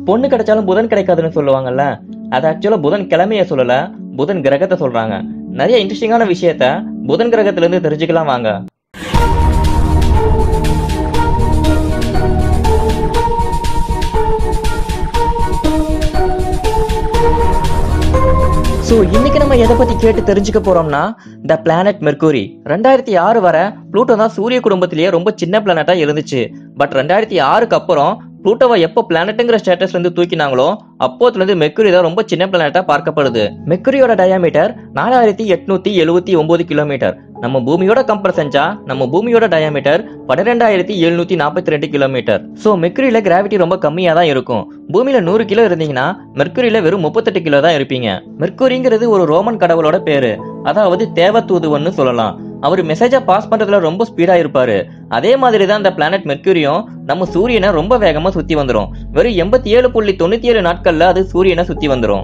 பொண்ணு கிடைச்சாலும் புதன் கிடைக்காதுன்னு சொல்லுவாங்கல்ல அது ஆக்சுவலா புதன் கிழமைய சொல்லல புதன் கிரகத்தை சொல்றாங்க நிறைய இன்ட்ரெஸ்டிங்கான விஷயத்த புதன் கிரகத்துல இருந்து தெரிஞ்சுக்கலாம் வாங்க ஸோ இன்னைக்கு நம்ம எதை பத்தி கேட்டு தெரிஞ்சுக்க போறோம்னா த பிளானட் மெர்க்குரி ரெண்டாயிரத்தி ஆறு வரை ப்ளூட்டோ தான் சூரிய குடும்பத்திலேயே ரொம்ப சின்ன பிளானட்டா இருந்துச்சு பட் ரெண்டாயிரத்தி ஆறுக்கு அப்புறம் ப்ளூட்டோவை எப்போ பிளானட்டுங்கிற ஸ்டேட்டஸ்ல இருந்து தூக்கினாங்களோ அப்போத்துல இருந்து மெர்க்குரி தான் ரொம்ப சின்ன பிளானட்டா பார்க்கப்படுது மெர்க்குரியோட டயாமீட்டர் நாலாயிரத்தி எட்நூத்தி எழுபத்தி ஒன்பது கிலோமீட்டர் நம்ம பூமியோட கம்பேர் செஞ்சா நம்ம பூமியோட டயாமீட்டர் பன்னிரெண்டாயிரத்தி எழுநூத்தி நாற்பத்தி ரெண்டு கிலோமீட்டர் ஸோ மெர்க்குரியில கிராவிட்டி ரொம்ப கம்மியா தான் இருக்கும் பூமியில நூறு கிலோ இருந்தீங்கன்னா மெர்க்குரியில வெறும் முப்பத்தெட்டு கிலோ தான் இருப்பீங்க மெர்க்குரிங்கிறது ஒரு ரோமன் கடவுளோட பேரு அதாவது தேவதூதுவன்னு சொல்லலாம் அவர் மெசேஜை பாஸ் பண்றதுல ரொம்ப ஸ்பீடா இருப்பாரு அதே மாதிரி தான் இந்த பிளானட் மெர்க்குரியும் நம்ம சூரியனை ரொம்ப வேகமா சுத்தி வந்துரும் வெறும் எண்பத்தி ஏழு புள்ளி தொண்ணூத்தி ஏழு நாட்கள்ல அது சூரியனை சுத்தி வந்துரும்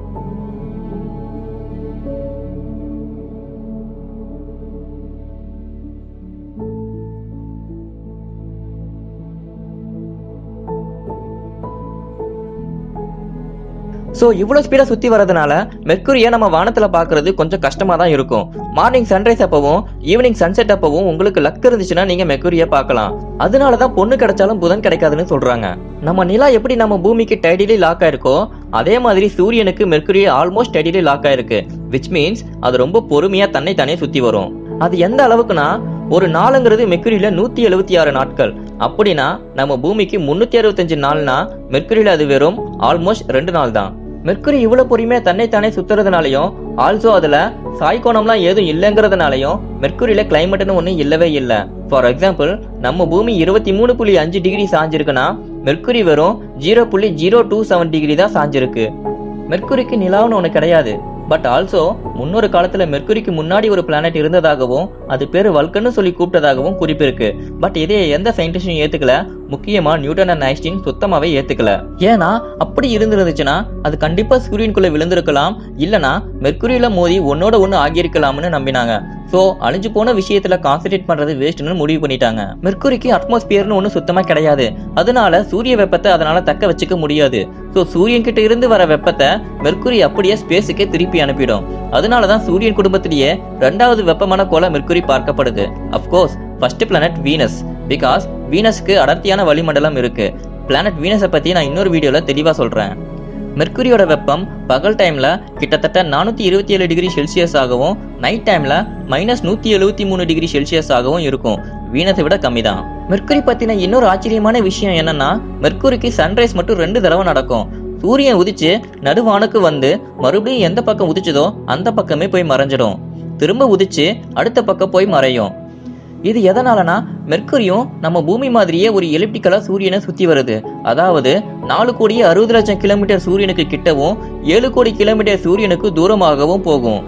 ஸோ இவ்வளோ ஸ்பீடாக சுற்றி வரதுனால மெர்க்குரியை நம்ம வானத்தில் பார்க்கறது கொஞ்சம் கஷ்டமாக தான் இருக்கும் மார்னிங் சன்ரைஸ் அப்பவும் ஈவினிங் சன்செட் அப்பவும் உங்களுக்கு லக் இருந்துச்சுன்னா நீங்கள் மெர்க்குரியை பார்க்கலாம் அதனால தான் பொண்ணு கிடைச்சாலும் புதன் கிடைக்காதுன்னு சொல்கிறாங்க நம்ம நிலா எப்படி நம்ம பூமிக்கு டைடிலி லாக் ஆயிருக்கோ அதே மாதிரி சூரியனுக்கு மெர்க்குரி ஆல்மோஸ்ட் டைடிலி லாக் ஆயிருக்கு விச் மீன்ஸ் அது ரொம்ப பொறுமையாக தன்னை தானே சுற்றி வரும் அது எந்த அளவுக்குனா ஒரு நாளுங்கிறது மெர்க்குரியில நூத்தி எழுபத்தி ஆறு நாட்கள் அப்படின்னா நம்ம பூமிக்கு முன்னூத்தி அறுபத்தஞ்சு நாள்னா மெர்க்குரியில அது வெறும் ஆல்மோஸ்ட் ரெண்டு நாள் தான் மெர்க்குரி இவ்வளவு பொறுமையா தன்னைத்தானே சுத்துறதுனாலயும் ஆல்சோ அதுல சாய்கோணம்லாம் ஏதும் இல்லைங்கிறதுனாலயும் மெர்க்குரியில கிளைமேட்னு ஒண்ணு இல்லவே இல்லை ஃபார் எக்ஸாம்பிள் நம்ம பூமி இருபத்தி மூணு புள்ளி அஞ்சு டிகிரி சாஞ்சிருக்குன்னா மெர்க்குரி வெறும் ஜீரோ புள்ளி ஜீரோ டூ செவன் டிகிரி தான் சாஞ்சிருக்கு மெர்க்குரிக்கு நிலாவுன்னு ஒன்று கிடையாது பட் ஆல்சோ முன்னொரு காலத்துல மெர்க்குரிக்கு முன்னாடி ஒரு பிளானட் இருந்ததாகவும் அது பேரு வல்கன்னு சொல்லி கூப்பிட்டதாகவும் குறிப்பு இருக்கு பட் இதை எந்த சயின்டிஸ்டும் ஏத்துக்கல முக்கியமா நியூட்டன் அண்ட் ஐன்ஸ்டீன் சுத்தமாவே ஏத்துக்கல ஏன்னா அப்படி இருந்திருந்துச்சுன்னா அது கண்டிப்பா சூரியனுக்குள்ள விழுந்திருக்கலாம் இல்லனா மெர்க்குரியில மோதி ஒன்னோட ஒண்ணு ஆகியிருக்கலாம்னு நம்பினாங்க சோ அழிஞ்சு போன விஷயத்துல கான்சென்ட்ரேட் பண்றது வேஸ்ட்னு முடிவு பண்ணிட்டாங்க மெர்க்குரிக்கு அட்மாஸ்பியர்னு ஒண்ணு சுத்தமா கிடையாது அதனால சூரிய வெப்பத்தை அதனால தக்க வச்சுக்க முடியாது சோ சூரியன் கிட்ட இருந்து வர வெப்பத்தை மெர்க்குரி அப்படியே ஸ்பேஸுக்கே திருப்பி அனுப்பிடும் அதனால தான் சூரியன் குடும்பத்திலேயே ரெண்டாவது வெப்பமான கோள மெர்க்குரி பார்க்கப்படுது of course first planet Venus because வீனஸ்க்கு அடர்த்தியான வளிமண்டலம் இருக்கு பிளானட் வீனஸை பத்தி நான் இன்னொரு வீடியோல தெளிவா சொல்றேன் மெர்க்குரியோட வெப்பம் பகல் டைம்ல கிட்டத்தட்ட நானூத்தி இருபத்தி ஏழு டிகிரி செல்சியஸ் ஆகவும் நைட் டைம்ல மைனஸ் நூத்தி எழுபத்தி மூணு டிகிரி செல்சியஸ் ஆகவும் இருக்கும் வீனஸை விட கம்மி தான் மெர்க்குரி பத்தின இன்னொரு ஆச்சரியமான விஷயம் என்னன்னா மெர்க்குரிக்கு சன்ரைஸ் மட்டும் ரெண்டு தடவை நடக்கும் சூரியன் உதிச்சு நடுவானுக்கு வந்து மறுபடியும் எந்த பக்கம் உதிச்சதோ அந்த பக்கமே போய் மறைஞ்சிடும் திரும்ப உதிச்சு அடுத்த பக்கம் போய் மறையும் இது எதனாலனா மெர்க்குரியும் நம்ம பூமி மாதிரியே ஒரு எலிப்டிக்கலா சூரியனை சுத்தி வருது அதாவது நாலு கோடியே அறுபது லட்சம் கிலோமீட்டர் சூரியனுக்கு கிட்டவும் ஏழு கோடி கிலோமீட்டர் சூரியனுக்கு தூரமாகவும் போகும்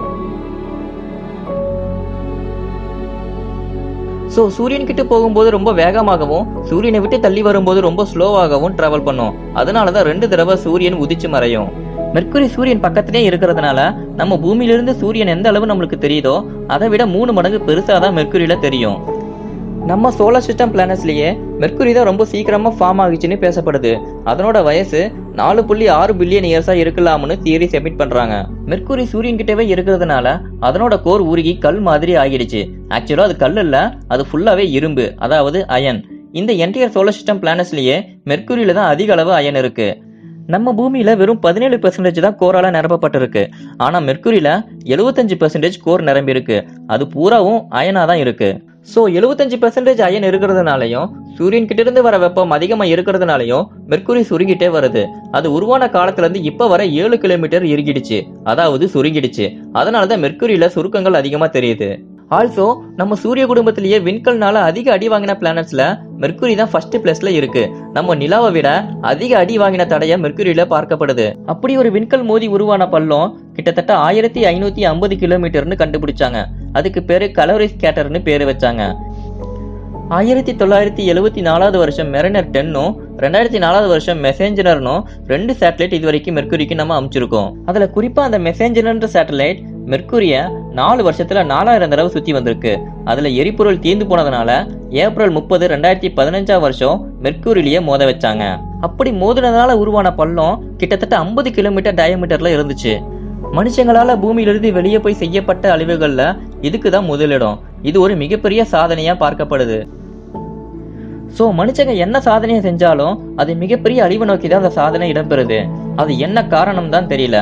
ஸோ சூரியன் கிட்ட போகும்போது ரொம்ப வேகமாகவும் சூரியனை விட்டு தள்ளி வரும்போது ரொம்ப ஸ்லோவாகவும் டிராவல் பண்ணும் அதனால தான் ரெண்டு தடவை சூரியன் உதிச்சு மறையும் மெர்க்குரி சூரியன் பக்கத்திலே இருக்கிறதுனால நம்ம பூமியிலிருந்து சூரியன் எந்த அளவு நம்மளுக்கு தெரியுதோ அதை விட மூணு மடங்கு பெருசாக தான் மெர்க்குரியில தெரியும் நம்ம சோலார் சிஸ்டம் பிளானட்ஸ்லயே மெர்க்குரி தான் ரொம்ப சீக்கிரமா ஃபார்ம் ஆகிச்சுன்னு பேசப்படுது அதனோட வயசு நாலு புள்ளி ஆறு பில்லியன் இயர்ஸா இருக்கலாம்னு தியரி சப்மிட் பண்றாங்க மெர்க்குரி சூரியன் கிட்டவே இருக்கிறதுனால அதனோட கோர் உருகி கல் மாதிரி ஆகிடுச்சு ஆக்சுவலா அது கல் இல்ல அது ஃபுல்லாவே இரும்பு அதாவது அயன் இந்த என்டையர் சோலார் சிஸ்டம் பிளானட்ஸ்லயே மெர்க்குரியில தான் அதிக அளவு அயன் இருக்கு நம்ம பூமியில வெறும் பதினேழு பெர்சன்டேஜ் தான் கோரால நிரப்பப்பட்டிருக்கு ஆனா மெர்க்குரியில எழுபத்தஞ்சு பெர்சன்டேஜ் கோர் நிரம்பி இருக்கு அது பூராவும் அயனா தான் இருக்கு ஸோ எழுபத்தஞ்சு பெர்சன்டேஜ் அயன் இருக்கிறதுனாலையும் சூரியன் கிட்ட இருந்து வர வெப்பம் அதிகமா இருக்கிறதுனாலையும் மெர்க்குரி சுருங்கிட்டே வருது அது உருவான காலத்துல இருந்து இப்ப வர ஏழு கிலோமீட்டர் இறுகிடுச்சு அதாவது சுருங்கிடுச்சு அதனாலதான் மெர்க்குரியில சுருக்கங்கள் அதிகமா தெரியுது ஆல்சோ நம்ம சூரிய குடும்பத்திலேயே விண்கல்னால அதிக அடி வாங்கின பிளானட்ஸ்ல மெர்க்குரி தான் ஃபர்ஸ்ட் பிளேஸ்ல இருக்கு நம்ம நிலாவை விட அதிக அடி வாங்கின தடைய மெர்க்குரியில பார்க்கப்படுது அப்படி ஒரு விண்கல் மோதி உருவான பள்ளம் கிட்டத்தட்ட ஆயிரத்தி ஐநூத்தி ஐம்பது கிலோமீட்டர்னு கண்டுபிடிச்சாங்க அதுக்கு பேரு கலோரிஸ் கேட்டர்னு பேரு வச்சாங்க ஆயிரத்தி தொள்ளாயிரத்தி எழுவத்தி நாலாவது வருஷம் மெரினர் டென்னும் ரெண்டாயிரத்தி நாலாவது வருஷம் மெசேஞ்சரர்னும் ரெண்டு சேட்டலைட் இது வரைக்கும் மெர்க்குரிக்கு நம்ம அமைச்சிருக்கோம் அதுல குறிப்பா அந்த மெசேஞ்சர்ன்ற சேட்டலைட் மெர்க்குரிய நாலு வருஷத்துல நாலாயிரம் தடவை சுத்தி வந்திருக்கு அதுல எரிபொருள் தீர்ந்து போனதுனால ஏப்ரல் முப்பது ரெண்டாயிரத்தி பதினஞ்சாம் வருஷம் மெர்க்குரிலேயே மோத வச்சாங்க அப்படி மோதினதால உருவான பள்ளம் கிட்டத்தட்ட ஐம்பது கிலோமீட்டர் டயமீட்டர்ல இருந்துச்சு மனுஷங்களால பூமியிலிருந்து வெளியே போய் செய்யப்பட்ட அழிவுகள்ல இதுக்கு தான் முதலிடம் இது ஒரு மிகப்பெரிய சாதனையா பார்க்கப்படுது சோ மனுஷங்க என்ன சாதனையை செஞ்சாலும் அது மிகப்பெரிய அழிவு நோக்கி தான் அந்த சாதனை இடம்பெறுது அது என்ன காரணம் தான் தெரியல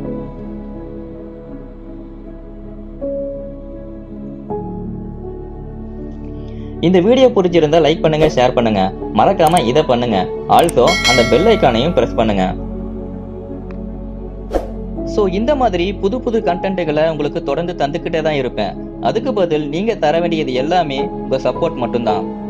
இந்த வீடியோ பிடிச்சிருந்தா லைக் பண்ணுங்க ஷேர் பண்ணுங்க மறக்காம இதை பண்ணுங்க ஆல்சோ அந்த பெல் ஐக்கானையும் பிரஸ் பண்ணுங்க ஸோ இந்த மாதிரி புது புது கண்டென்ட்டுகளை உங்களுக்கு தொடர்ந்து தந்துக்கிட்டே தான் இருப்பேன் அதுக்கு பதில் நீங்க தர வேண்டியது எல்லாமே உங்க சப்போர்ட் மட்டும்தான்